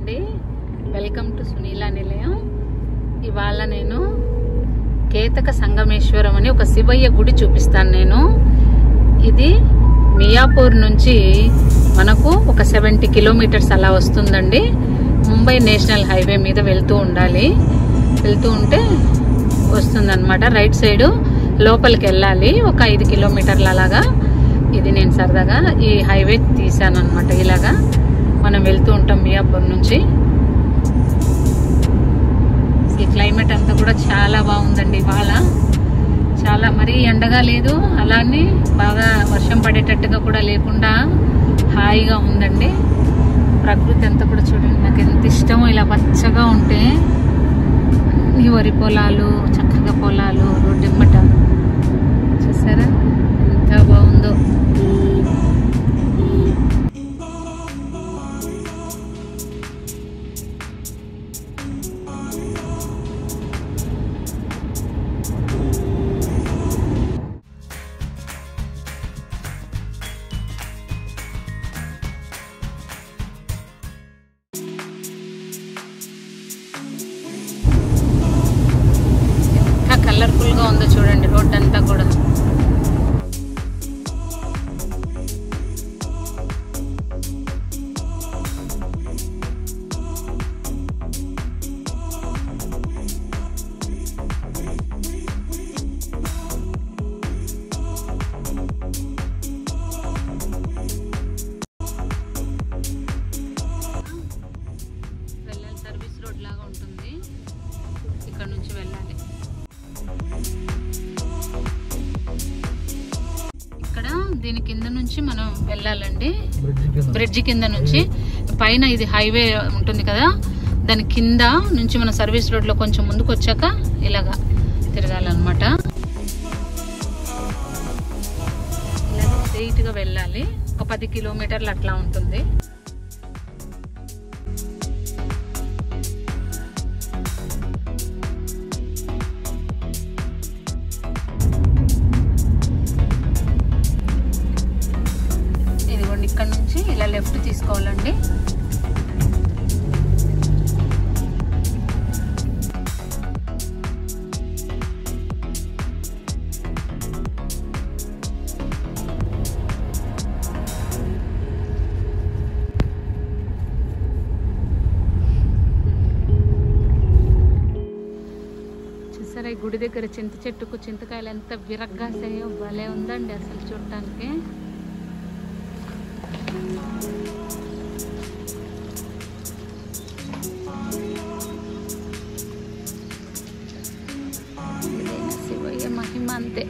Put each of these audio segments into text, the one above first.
అండి welcome to Sunila నిలయం ఇవాళ నేను కేతక సంగమేశ్వరం అని ఒక శివయ్య గుడి చూపిస్తాను నేను ఇది మియాపూర్ నుంచి మనకు ఒక సెవెంటీ కిలోమీటర్స్ అలా వస్తుందండి ముంబై నేషనల్ హైవే మీద వెళ్తూ ఉండాలి వెళ్తూ ఉంటే వస్తుందన్నమాట రైట్ సైడ్ లోపలికి వెళ్ళాలి ఒక ఐదు కిలోమీటర్ల అలాగా ఇది నేను సరదాగా ఈ హైవే తీసాను అనమాట ఇలాగా మనం వెళ్తూ ఉంటాం మియాపూర్ నుంచి ఈ క్లైమేట్ అంతా కూడా చాలా బాగుందండి ఇవాళ చాలా మరీ ఎండగా లేదు అలానే బాగా వర్షం పడేటట్టుగా కూడా లేకుండా హాయిగా ఉందండి ప్రకృతి అంతా కూడా చూడండి నాకు ఎంత ఇష్టమో ఇలా పచ్చగా ఉంటే అన్ని వరి పొలాలు చక్కగా పొలాలు రోడ్డు ఎమ్మట చూసారా ఎంత బాగుందో ఎంత కలర్ఫుల్ గా ఉందో చూడండి రోడ్ అంతా కూడా వెళ్ళాలి సర్వీస్ రోడ్ లాగా ఉంటుంది ఇక్కడ నుంచి వెళ్ళాలి ఇక్కడ దీని కింద నుంచి మనం వెళ్ళాలండి బ్రిడ్జి కింద నుంచి పైన ఇది హైవే ఉంటుంది కదా దాని కింద నుంచి మన సర్వీస్ రోడ్ లో కొంచెం ముందుకు వచ్చాక ఇలాగా తిరగాలన్నమాట ఇలా స్ట్రైట్ గా వెళ్ళాలి ఒక పది కిలోమీటర్లు అట్లా ఉంటుంది ఇదిగోండి ఇక్కడ నుంచి ఇలా లెఫ్ట్ తీసుకోవాలండి చూసారా ఈ గుడి దగ్గర చింత చెట్టుకు చింతకాయలు ఎంత విరగ్గాసాయో భలే ఉందండి అసలు చూడటానికి ఇదైనా శివయ్య మహిమ అంతే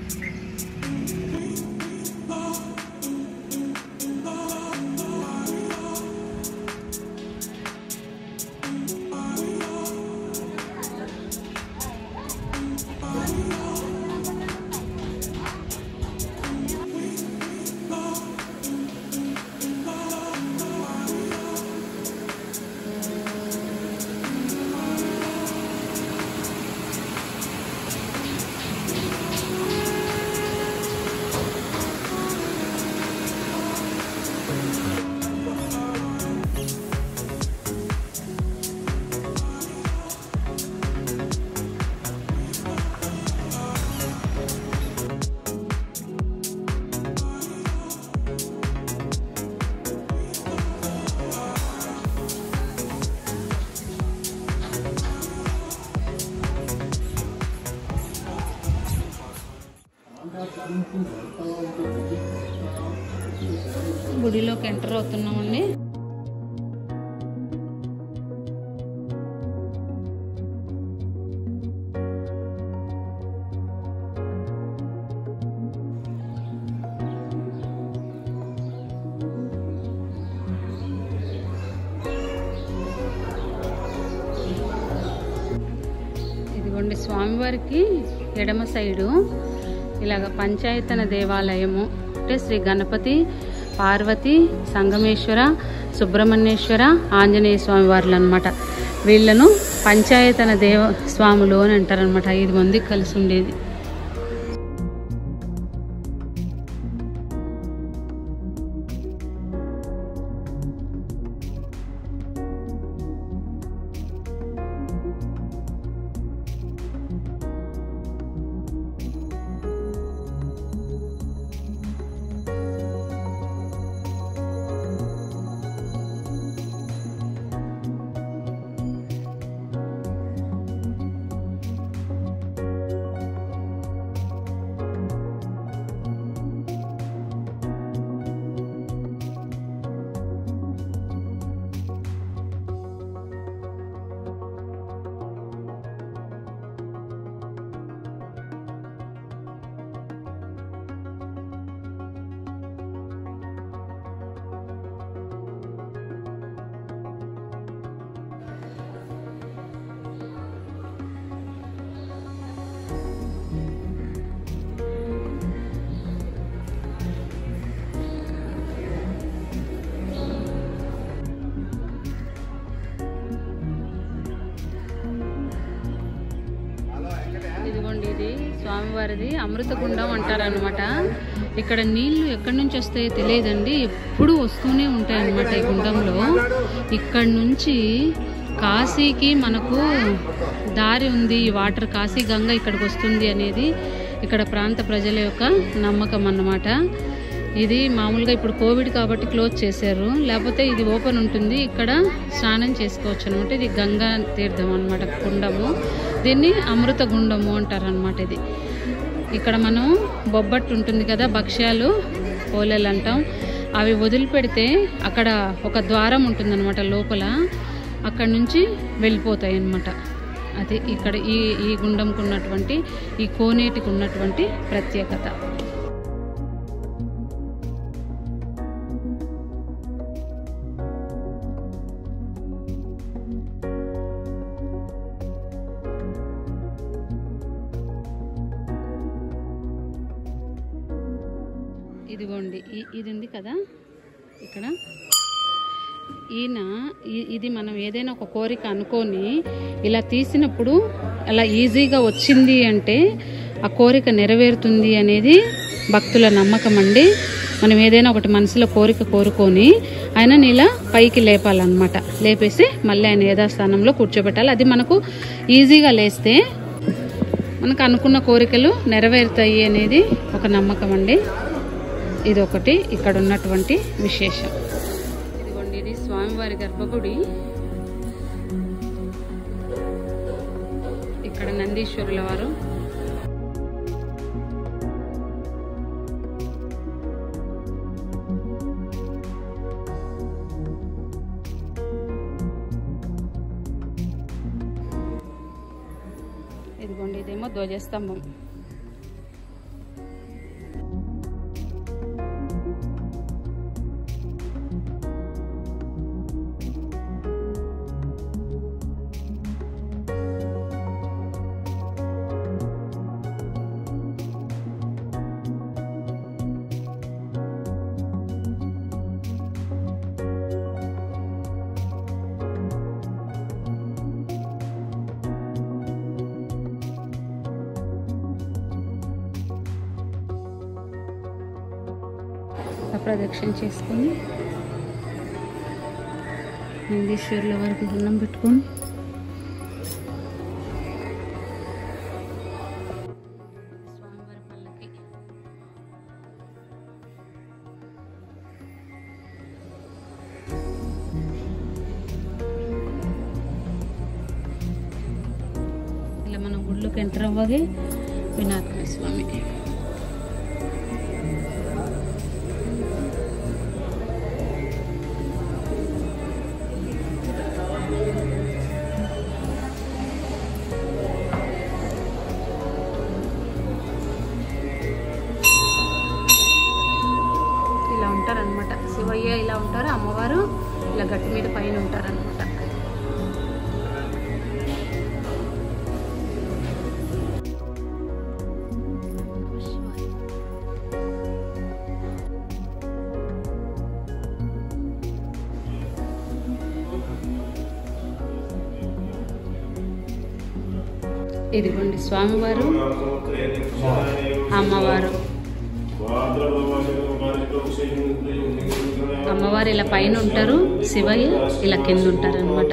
గుడిలోకి ఎంటర్ అవుతున్నామండి ఇదిగోండి స్వామివారికి ఎడమ సైడు ఇలాగ పంచాయతన దేవాలయము అంటే శ్రీ గణపతి పార్వతి సంగమేశ్వర సుబ్రహ్మణ్యేశ్వర ఆంజనేయ స్వామి వార్లు అనమాట వీళ్ళను పంచాయతన దేవ స్వాములు అని అంటారనమాట ఐదు మంది కలిసి ఉండేది స్వామివారిది అమృతగుండం అంటారనమాట ఇక్కడ నీళ్లు ఎక్కడి నుంచి వస్తాయో తెలియదండి ఎప్పుడు వస్తూనే ఉంటాయి అన్నమాట ఈ గుండంలో ఇక్కడ నుంచి కాశీకి మనకు దారి ఉంది ఈ వాటర్ కాశీ గంగ ఇక్కడికి వస్తుంది అనేది ఇక్కడ ప్రాంత ప్రజల యొక్క నమ్మకం అన్నమాట ఇది మామూలుగా ఇప్పుడు కోవిడ్ కాబట్టి క్లోజ్ చేశారు లేకపోతే ఇది ఓపెన్ ఉంటుంది ఇక్కడ స్నానం చేసుకోవచ్చు అనమాట ఇది గంగా తీర్థం అనమాట గుండము దీన్ని అమృత గుండము అంటారు అనమాట ఇది ఇక్కడ మనం బొబ్బట్టు ఉంటుంది కదా భక్ష్యాలు పోలేలు అంటాం అవి వదిలిపెడితే అక్కడ ఒక ద్వారం ఉంటుందన్నమాట లోపల అక్కడ నుంచి వెళ్ళిపోతాయి అన్నమాట అది ఇక్కడ ఈ ఈ గుండంకు ఉన్నటువంటి ఈ కోనేటికి ఉన్నటువంటి ప్రత్యేకత ఇదిగోండి ఈ- ఇది ఉంది కదా ఇక్కడ ఈయన ఈ- ఇది మనం ఏదైనా ఒక కోరిక అనుకొని ఇలా తీసినప్పుడు అలా ఈజీగా వచ్చింది అంటే ఆ కోరిక నెరవేరుతుంది అనేది భక్తుల నమ్మకం అండి మనం ఏదైనా ఒకటి మనసులో కోరిక కోరుకొని ఆయనని ఇలా పైకి లేపాలన్నమాట లేపేసి మళ్ళీ ఆయన యథాస్థానంలో కూర్చోబెట్టాలి అది మనకు ఈజీగా లేస్తే మనకు అనుకున్న కోరికలు నెరవేరుతాయి అనేది ఒక నమ్మకం అండి ఇది ఒకటి ఇక్కడ ఉన్నటువంటి విశేషం ఇదిగోండి ఇది స్వామివారి గర్భగుడి ఇక్కడ నందీశ్వరుల వారు ఇదిగోండి ఇదేమో ధ్వజస్తంభం ప్రదక్షిణ చేసుకొని నందీశ్వరుల వారికి దండం పెట్టుకొని స్వామివారి పల్లకి ఇలా మనం గుళ్ళోకి ఎంటర్ అవ్వగే వినాయక స్వామి ఇలా ఉంటారనమాట శివయ్య ఇలా ఉంటారు అమ్మవారు ఇలా గట్టి మీద పైన ఉంటారనమాట ఇదిగోండి స్వామివారు అమ్మవారు అమ్మవారు ఇలా పైన ఉంటారు శివయ్య ఇలా కింద ఉంటారు అనమాట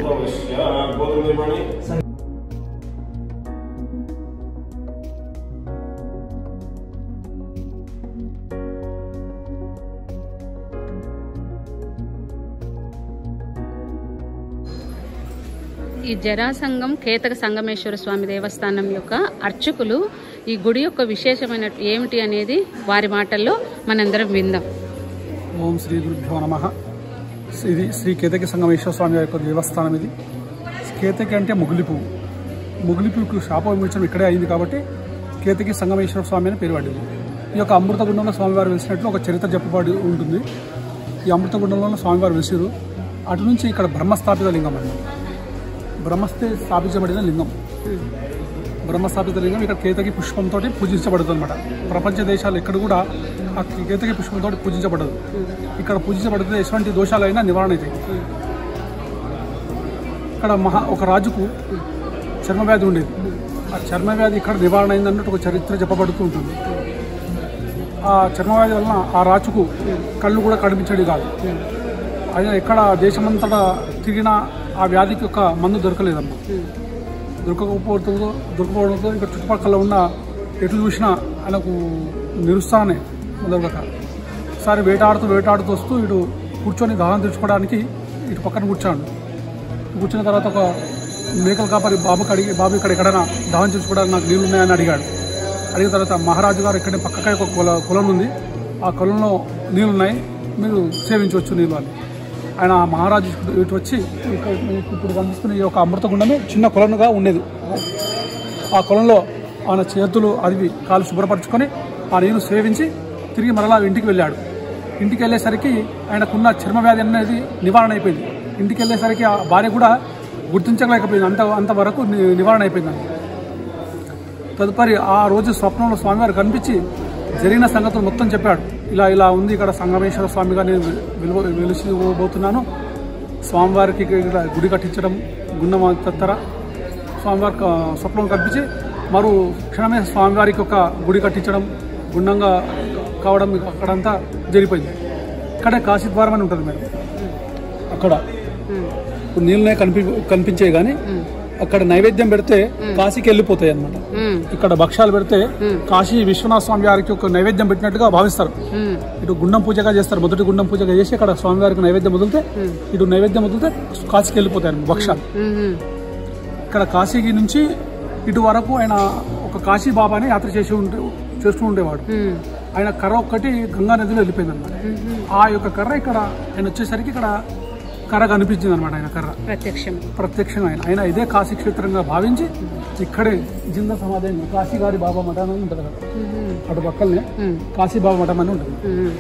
ఈ జరాసంగం కేతక సంగమేశ్వర స్వామి దేవస్థానం యొక్క అర్చకులు ఈ గుడి యొక్క విశేషమైన ఏమిటి అనేది వారి మాటల్లో మనందరం విందాం ఓం శ్రీ గురుభ్యో నమ ఇది శ్రీ కేతకి సంగమేశ్వర స్వామి యొక్క దేవస్థానం ఇది కేతకి అంటే ముగిలి పువ్వు ముగిలి పువ్వుకు శాప విమోచనం ఇక్కడే అయింది కాబట్టి కేతకి సంగమేశ్వర స్వామి అని పేరు పడింది ఈ యొక్క అమృతగుండంలో స్వామివారు వెలిసినట్లు ఒక చరిత్ర చెప్పబడి ఉంటుంది ఈ అమృతగుండంలో స్వామివారు వెలిసిరు అటు నుంచి ఇక్కడ బ్రహ్మస్థాపిత లింగం అండి బ్రహ్మస్థే స్థాపించబడిన లింగం బ్రహ్మస్థాపిత లింగం ఇక్కడ కేతకి పుష్పంతో పూజించబడుతుంది అనమాట ప్రపంచ దేశాలు ఎక్కడ కూడా ఆ కేతకి పుష్పంతో పూజించబడదు ఇక్కడ పూజించబడితే ఎటువంటి దోషాలైనా నివారణ అవుతాయి ఇక్కడ మహా ఒక రాజుకు చర్మ వ్యాధి ఉండేది ఆ చర్మ వ్యాధి ఇక్కడ నివారణ అయింది అన్నట్టు ఒక చరిత్ర చెప్పబడుతూ ఉంటుంది ఆ చర్మ వ్యాధి వలన ఆ రాచుకు కళ్ళు కూడా కనిపించేది కాదు ఆయన ఎక్కడ దేశమంతటా తిరిగినా ఆ వ్యాధికి ఒక మందు దొరకలేదమ్మా దొరకకపోవడంతో దొరకపోవడంతో ఇక్కడ చుట్టుపక్కల ఉన్న ఎటు చూసినా ఆయనకు నిరుత్సాహమే మొదలుగట ఒకసారి వేటాడుతూ వేటాడుతూ వస్తూ ఇటు కూర్చొని దాహం తెచ్చుకోవడానికి ఇటు పక్కన కూర్చోండు కూర్చున్న తర్వాత ఒక మేకల కాపరి బాబుకి అడిగి బాబు ఇక్కడ ఎక్కడైనా దాహం తెచ్చుకోవడానికి నాకు నీళ్ళు ఉన్నాయని అడిగాడు అడిగిన తర్వాత మహారాజు గారు ఇక్కడే పక్కకే ఒక కొల కొలం ఉంది ఆ కొలంలో నీళ్ళు ఉన్నాయి మీరు సేవించవచ్చు నీళ్ళు అని ఆయన ఆ మహారాజు ఇటు- ఇటు వచ్చి ఇక్కడ మీకు ఇప్పుడు కనిపిస్తున్న ఈ యొక్క అమృత గుండమే చిన్న కొలనుగా ఉండేది ఆ కొలంలో ఆయన చేతులు అదివి కాలు శుభ్రపరచుకొని ఆ నీళ్లు సేవించి తిరిగి మరలా ఇంటికి వెళ్ళాడు ఇంటికి వెళ్ళేసరికి ఆయనకున్న చర్మ వ్యాధి అనేది నివారణ అయిపోయింది ఇంటికి వెళ్ళేసరికి ఆ భార్య కూడా గుర్తించలేకపోయింది అంత అంతవరకు ని- నివారణ అయిపోయింది తదుపరి ఆ రోజు స్వప్నంలో స్వామివారు కనిపించి జరిగిన సంగతులు మొత్తం చెప్పాడు ఇలా ఇలా ఉంది ఇక్కడ సంగమేశ్వర స్వామిగా నేను వెలువ వెలిసిపోతున్నాను స్వామివారికి ఇక్కడ గుడి కట్టించడం గుండం తత్తర స్వామివారి క- స్వప్నం కల్పించి మరో క్షణమే స్వామివారికి ఒక గుడి కట్టించడం గుండంగా కావడం అక్కడంతా జరిగిపోయింది ఇక్కడే కాశీద్వారం అని ఉంటుంది మేడం అక్కడ ఇప్పుడు నీళ్ళనే కనిపి కనిపించే కానీ అక్కడ నైవేద్యం పెడితే కాశీకి వెళ్ళిపోతాయి అన్నమాట ఇక్కడ భక్ష్యాలు పెడితే కాశీ విశ్వనాథ స్వామి వారికి ఒక నైవేద్యం పెట్టినట్టుగా భావిస్తారు ఇటు గుండం పూజగా చేస్తారు మొదటి గుండం పూజగా చేసి అక్కడ స్వామివారికి నైవేద్యం వదిలితే ఇటు నైవేద్యం వదిలితే కాశీకి వెళ్ళిపోతాయి భక్ష్యాలు ఇక్కడ కాశీకి నుంచి ఇటు వరకు ఆయన ఒక కాశీ బాబాని యాత్ర చేసి ఉంటే చేస్తూ ఉండేవాడు ఆయన కర్ర ఒక్కటి గంగా నదిలో వెళ్ళిపోయింది అనమాట ఆ యొక్క కర్ర ఇక్కడ ఆయన వచ్చేసరికి ఇక్కడ కర్ర కనిపించింది అనమాట ఆయన కర్ర ప్రత్యక్షం ప్రత్యక్షంగా ఆయన ఆయన ఇదే కాశీ క్షేత్రంగా భావించి ఇక్కడే జింద సమాధి కాశీ గారి బాబా మఠం అని ఉంటుంది కదా అటు పక్కనే కాశీ బాబా మఠం అని ఉంటుంది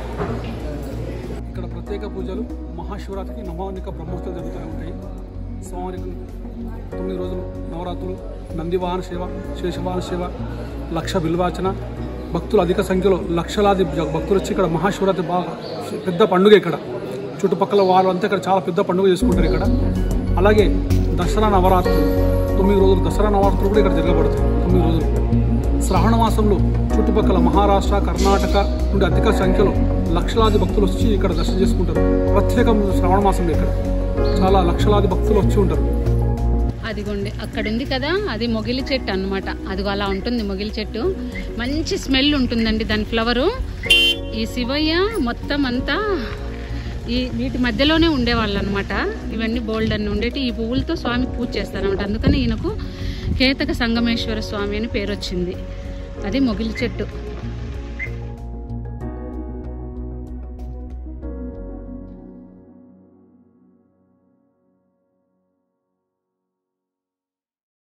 ఇక్కడ ప్రత్యేక పూజలు మహాశివరాత్రికి నవమానిక బ్రహ్మోత్సవాలు జరుగుతూనే ఉంటాయి స్వామివారికి తొమ్మిది రోజులు నవరాత్రులు నందివాహన సేవ శేషవాహన సేవ లక్ష బిల్వాచన భక్తులు అధిక సంఖ్యలో లక్షలాది జ- భక్తులు వచ్చి ఇక్కడ మహాశివరాత్రి బాగా పెద్ద పండుగ ఇక్కడ చుట్టుపక్కల వాళ్ళంతా ఇక్కడ చాలా పెద్ద పండుగ చేసుకుంటారు ఇక్కడ అలాగే దసరా నవరాత్రులు తొమ్మిది రోజులు దసరా నవరాత్రులు కూడా ఇక్కడ జరగబడతాయి తొమ్మిది రోజులు శ్రావణ మాసంలో చుట్టుపక్కల మహారాష్ట్ర కర్ణాటక నుండి అధిక సంఖ్యలో లక్షలాది భక్తులు వచ్చి ఇక్కడ దర్శనం చేసుకుంటారు ప్రత్యేకం శ్రావణ మాసంలో ఇక్కడ చాలా లక్షలాది భక్తులు వచ్చి ఉంటారు అదిగోండి అక్కడ ఉంది కదా అది మొగిలి చెట్టు అన్నమాట అదిగో అలా ఉంటుంది మొగిలి చెట్టు మంచి స్మెల్ ఉంటుందండి దాని ఫ్లవరు ఈ శివయ్య మొత్తం అంతా ఈ వీటి మధ్యలోనే ఉండేవాళ్ళు అనమాట ఇవన్నీ బోల్డ్ అన్ని ఉండేటి ఈ పువ్వులతో స్వామికి పూజ చేస్తారనమాట అందుకని ఈయనకు కేతక సంగమేశ్వర స్వామి అని పేరు వచ్చింది అది మొగిలి చెట్టు